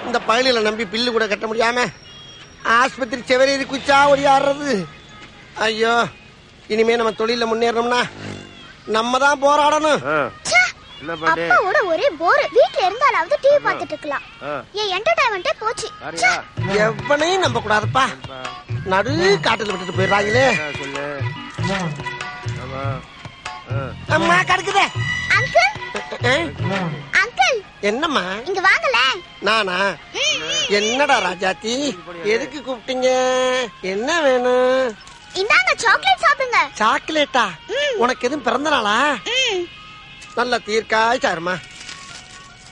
இந்த பயலில நம்பி பில்லு கூட கட்ட முடியாம ஆஸ்பத்திரி செவரேறி குச்சா ஓடி ஆடுறது ஐயோ இனிமே நம்ம தொழில முன்னேறணும்னா நம்ம தான் போராடணும் ஆ. என்ன பாட்டு அப்பாவோட ஒரே போர் வீட்ல இருந்தாலாவது டிவி பார்த்துட்டு இருக்கலாம் ஆ. என் என்டர்டைன்மெண்டே போச்சு யாரையா எவனையும் நம்ப கூடாதுப்பா நடு காட்டுல விட்டுட்டு போயிடுறாங்களே என்ன சொல்லு ஆமா ஆ. அம்மா கிடக்குதே அங்கிள் அஹ், அங்கிள் என்னம்மா இங்க வாங்கல நானா என்னடா ராஜாத்தி எதுக்கு கூப்பிட்டீங்க என்ன வேணும் இந்தாங்க சாக்லேட் சாப்பிடுங்க சாக்லேட்டா உனக்கு எதுவும் பிறந்த நாளா ம். நல்ல தீர்க்காய் சாருமா